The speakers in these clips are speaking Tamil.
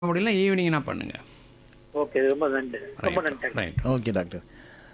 முடியல ஈவினிங்னா பண்ணுங்க ஓகே ரொம்ப நன்றி ரொம்ப நன்றி ரைட் ஓகே டாக்டர்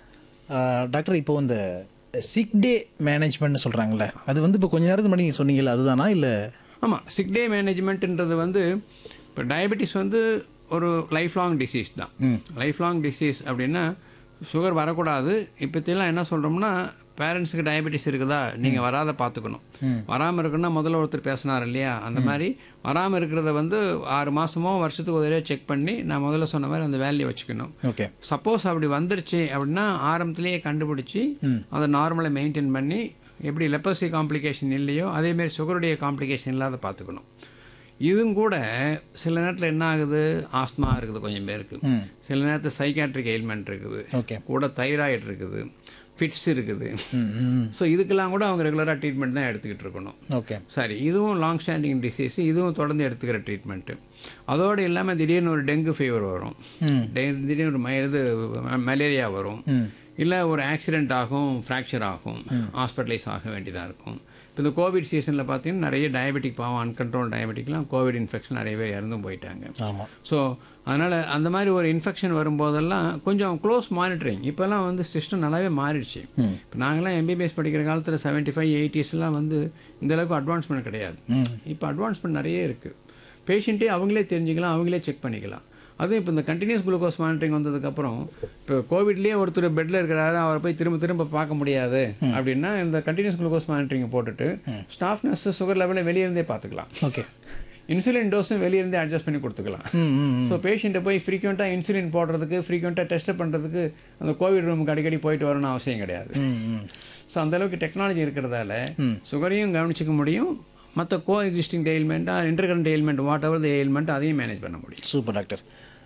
ஆஹ், டாக்டர் இப்போ இந்த சிக் டே மேனேஜ்மெண்ட்னு சொல்கிறாங்கல்ல அது வந்து இப்போ கொஞ்ச நேரத்துக்கு முன்னாடி நீங்கள் சொன்னீங்கல்ல அதுதானா இல்லை ஆமாம் சிக் டே மேனேஜ்மெண்ட்ன்றது வந்து இப்போ டயபெட்டிஸ் வந்து ஒரு லைஃப் லாங் டிசீஸ் தான் லைஃப் லாங் டிசீஸ் அப்படின்னா சுகர் வரக்கூடாது இப்போத்திலாம் என்ன சொல்கிறோம்னா பேரண்ட்ஸுக்கு டயபெட்டிஸ் இருக்குதா நீங்கள் வராத பார்த்துக்கணும் வராமல் இருக்குன்னா முதல்ல ஒருத்தர் பேசினார் இல்லையா அந்த மாதிரி வராமல் இருக்கிறத வந்து ஆறு மாதமோ வருஷத்துக்கு ஒரு தடவை செக் பண்ணி நான் முதல்ல சொன்ன மாதிரி அந்த வேல்யூ வச்சுக்கணும் ஓகே சப்போஸ் அப்படி வந்துருச்சு அப்படின்னா ஆரம்பத்திலேயே கண்டுபிடிச்சி அதை நார்மலாக மெயின்டைன் பண்ணி எப்படி லெப்பசி காம்ப்ளிகேஷன் இல்லையோ அதேமாரி சுகருடைய காம்ப்ளிகேஷன் இல்லாத பார்த்துக்கணும் இதுவும் கூட சில நேரத்தில் என்ன ஆகுது ஆஸ்மா இருக்குது கொஞ்சம் பேருக்கு சில நேரத்தில் சைக்காட்ரிக் எயில்மெண்ட் இருக்குது ஓகே கூட தைராய்டு இருக்குது ஃபிட்ஸ் இருக்குது ம் ம் ஸோ இதுக்கெல்லாம் கூட அவங்க ரெகுலராக ட்ரீட்மெண்ட் தான் எடுத்துக்கிட்டு இருக்கணும் ஓகே சரி இதுவும் லாங் ஸ்டாண்டிங் டிசீஸ் இதுவும் தொடர்ந்து எடுத்துக்கிற ட்ரீட்மெண்ட்டு அதோடு இல்லாமல் திடீர்னு ஒரு டெங்கு ஃபீவர் வரும் டெ- திடீர்னு ஒரு ம- இது மலேரியா வரும் இல்லை ஒரு ஆக்சிடென்ட் ஆகும் ஃப்ராக்சர் ஆகும் ஹாஸ்பிட்டலைஸ் ஆக வேண்டியதாக இருக்கும் இப்போ இந்த கோவிட் சீசனில் பார்த்தீங்கன்னா நிறைய டயபெட்டிக் பாவம் அன்கண்ட்ரோல் டயபெட்டிக்லாம் கோவிட் இன்ஃபெக்ஷன் நிறைய பேர் இறந்தும் போயிட்டாங்க ஆமாம் ஸோ அதனால் அந்த மாதிரி ஒரு இன்ஃபெக்ஷன் வரும்போதெல்லாம் கொஞ்சம் க்ளோஸ் மானிட்டரிங் இப்போல்லாம் வந்து சிஸ்டம் நல்லாவே மாறிடுச்சு இப்போ நாங்களாம் எம்பிபிஎஸ் படிக்கிற காலத்தில் செவன்ட்டி ஃபைவ் எயிட்டிஸ்லாம் வந்து இந்த அளவுக்கு அட்வான்ஸ்மெண்ட் கிடையாது இப்போ அட்வான்ஸ்மெண்ட் நிறைய இருக்குது பேஷண்ட்டே அவங்களே தெரிஞ்சுக்கலாம் அவங்களே செக் பண்ணிக்கலாம் அதுவும் இப்போ இந்த கண்டினியூஸ் குளுக்கோஸ் மானிட்டரிங் வந்ததுக்கப்புறம் இப்போ கோவிட்லேயே ஒருத்தர் பெட்டில் இருக்கிறாரு அவரை போய் திரும்ப திரும்ப பார்க்க முடியாது அப்படின்னா இந்த கண்டினியூஸ் குளுக்கோஸ் மானிட்டரிங்கை போட்டுட்டு ஸ்டாஃப் நர்ஸ் சுகர் லெவலை வெளியே இருந்தே பார்த்துக்கலாம் ஓகே இன்சுலின் டோஸும் வெளியே இருந்தே அட்ஜஸ்ட் பண்ணி கொடுத்துக்கலாம் ம் ம் ஸோ பேஷண்ட்டை போய் ஃப்ரீக்வெண்ட்டாக இன்சுலின் போடுறதுக்கு ஃப்ரீக்வெண்ட்டாக டெஸ்ட் பண்ணுறதுக்கு அந்த கோவிட் ரூமுக்கு அடிக்கடி போயிட்டு வரணும்னு அவசியம் கிடையாது ம் ம் ஸோ அந்தளவுக்கு டெக்னாலஜி இருக்கிறதால சுகரையும் கவனிச்சிக்க முடியும் மற்ற கோ எக்ஸிஸ்டிங் எயில்மெண்ட்டாக intercurrent ailment whatever the ailment அதையும் மேனேஜ் பண்ண முடியும் சூப்பர் டாக்டர்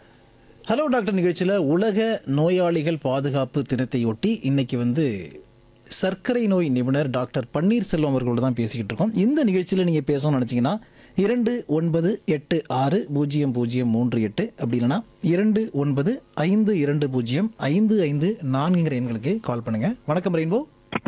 ஹலோ டாக்டர் நிகழ்ச்சியில் உலக நோயாளிகள் பாதுகாப்பு தினத்தையொட்டி இன்னைக்கு வந்து சர்க்கரை நோய் நிபுணர் டாக்டர் பன்னீர்செல்வம் அவர்களோட தான் பேசிக்கிட்டு இருக்கோம் இந்த நிகழ்ச்சியில் நீங்கள் பேசணும்னு நினச்சிங்கன்னா இரண்டு ஒன்பது எட்டு ஆறு பூஜ்ஜியம் பூஜ்ஜியம் மூன்று எட்டு அப்படி இல்லைன்னா இரண்டு ஒன்பது ஐந்து இரண்டு பூஜ்ஜியம் ஐந்து ஐந்து நான்குங்கிற எண்களுக்கு கால் பண்ணுங்கள் வணக்கம் ரெயின்போ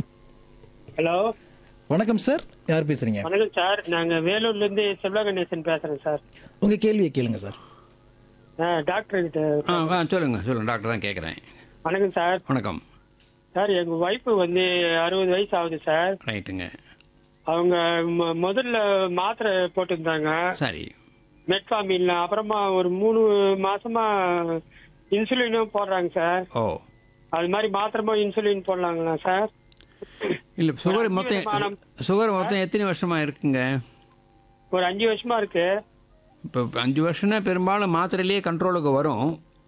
ஹலோ வணக்கம் சார் யார் பேசுகிறீங்க வணக்கம் சார் நாங்க வேலூர்ல இருந்து செல்வா கணேசன் பேசுறேன் சார் உங்கள் கேள்வியை கேளுங்க சார் ஆ, டாக்டர் கிட்ட ஆ ஆ சொல்லுங்கள் சொல்லுங்கள் டாக்டர் தான் கேட்குறேன் வணக்கம் சார் வணக்கம் சார் எங்க ஒய்ஃபு வந்து அறுபது வயசு ஆகுது சார் ரைட்டுங்க அவங்க மொ- முதல்ல மாத்திரை போட்டிருந்தாங்க சரி மெட்ஃபார்மின்ல அப்புறமா ஒரு மூணு மாசமா இன்சுலினும் போடுறாங்க சார் ஓ அது மாதிரி மாத்திரமா இன்சுலின் போடலாங்களா சார் இல்லை சுகர் மொத்தம் விதமான- சுகர் மொத்தம் எத்தனை வருஷமாக இருக்குங்க ஒரு அஞ்சு வருஷமா இருக்கு இப்போ அஞ்சு வருஷம்னா பெரும்பாலும் மாத்திரையிலேயே கண்ட்ரோலுக்கு வரும்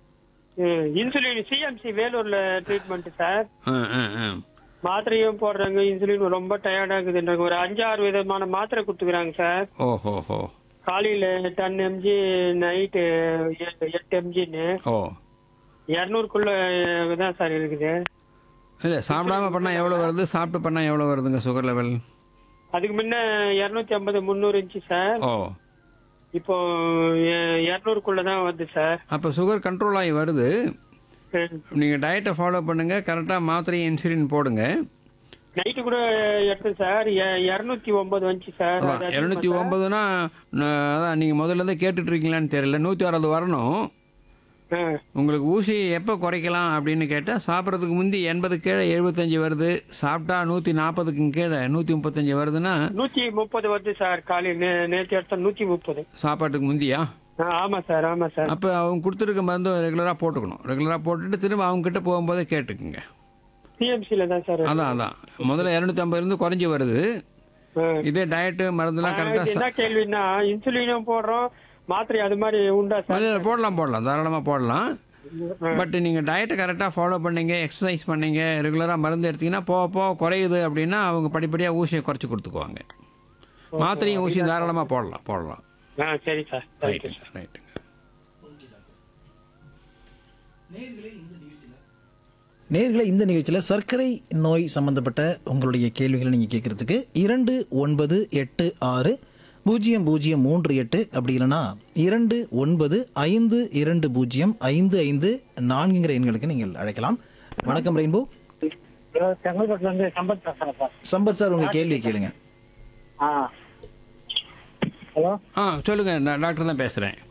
ம், இன்சுலின் சிஎம்சி வேலூர்ல ட்ரீட்மெண்ட் சார் ஆ ஆ ஆ மாத்திரையும் போடுறாங்க இன்சுலின் ரொம்ப டயர்டா இருக்குதுன்றாங்க ஒரு அஞ்சு ஆறு விதமான மாத்திரை கொடுத்துக்கிறாங்க சார் ஓஹோ ஹோ காலையில டென் எம்ஜி நைட்டு எட்டு எம்ஜின்னு ஓ இரநூறுக்குள்ள தான் சார் இருக்குது இல்லை சாப்பிடாம பண்ணால் எவ்வளோ வருது சாப்பிட்டு பண்ணால் எவ்வளோ வருதுங்க சுகர் லெவல் அதுக்கு முன்ன இரநூத்தி ஐம்பது முந்நூறு இருந்துச்சு சார் ஓ இப்போ இரநூறுக்குள்ள தான் வருது சார் அப்போ சுகர் கண்ட்ரோல் ஆகி வருது ம். நீங்கள் டயட்டை ஃபாலோ பண்ணுங்கள் கரெக்டாக மாத்திரை இன்சுலின் போடுங்க நைட்டு கூட எடுத்தேன் சார் இரநூத்தி ஒன்பது வந்துச்சு சார் அது அதிகமா இரநூத்தி சார். ஒம்பதுனா அதான் நீங்கள் முதல்ல இருந்தே கேட்டுட்டு இருக்கீங்களான்னு தெரியல நூற்றி அறுபது வரணும் ஆ. உங்களுக்கு ஊசி எப்போ குறைக்கலாம் அப்படின்னு கேட்டால் சாப்பிட்றதுக்கு முந்தி எண்பது கீழே எழுபத்தஞ்சு வருது சாப்பிட்டா நூற்றி நாற்பதுக்கு கீழே நூற்றி முப்பத்தஞ்சு வருதுன்னா நூத்தி முப்பது வருது சார் காலையில் நே- நேத்து எடுத்த நூத்தி முப்பது சாப்பாட்டுக்கு முந்தியா ஆ, ஆமா சார் ஆமா சார் அப்போ அவங்க கொடுத்துருக்க மருந்து ரெகுலராக போட்டுக்கணும் ரெகுலராக போட்டுட்டு திரும்ப அவங்க கிட்ட போகும்போதே கேட்டுக்குங்க சிஎம்சில தான் சார் அதான் அதான் முதல்ல இரநூத்தி ஐம்பது இருந்து குறைஞ்சி வருது ஆ. இதே டயட்டு மருந்துலாம் இது கரெக்டாக என்ன கேள்வின்னா இன்சுலினும் போடுறோம் மாத்திரை அது மாதிரி உண்டா சார் போடலாம் போடலாம் தாராளமாக போடலாம் பட் நீங்கள் டயட்டை கரெக்டாக ஃபாலோ பண்ணீங்க எக்ஸசைஸ் பண்ணீங்க ரெகுலராக மருந்து எடுத்தீங்கன்னா போக போக குறையுது அப்படின்னா அவங்க படிப்படியாக ஊசியை குறைச்சி கொடுத்துக்குவாங்க மாத்திரையும் ஊசியும் தாராளமாக போடலாம் போடலாம் ஆ சரி சார் தேங்க்யூ ரைட்டுங்க ரைட்டுங்க நேர்களை இந்த நிகழ்ச்சியில் சர்க்கரை நோய் சம்பந்தப்பட்ட உங்களுடைய கேள்விகளை நீங்கள் கேட்குறதுக்கு இரண்டு ஒன்பது எட்டு ஆறு பூஜ்ஜியம் பூஜ்ஜியம் மூன்று எட்டு அப்படி இல்லைன்னா இரண்டு ஒன்பது ஐந்து இரண்டு பூஜ்ஜியம் ஐந்து ஐந்து நான்குங்கிற எண்களுக்கு நீங்கள் அழைக்கலாம் வணக்கம் ரெயின்போ செங்கல்பட்டுல இருந்து சம்பத் பேசுறேன் சார் சம்பத் சார் உங்கள் கேள்வி கேளுங்க ஆ ஹலோ ஆ சொல்லுங்கள் நான் டாக்டர் தான் பேசுகிறேன்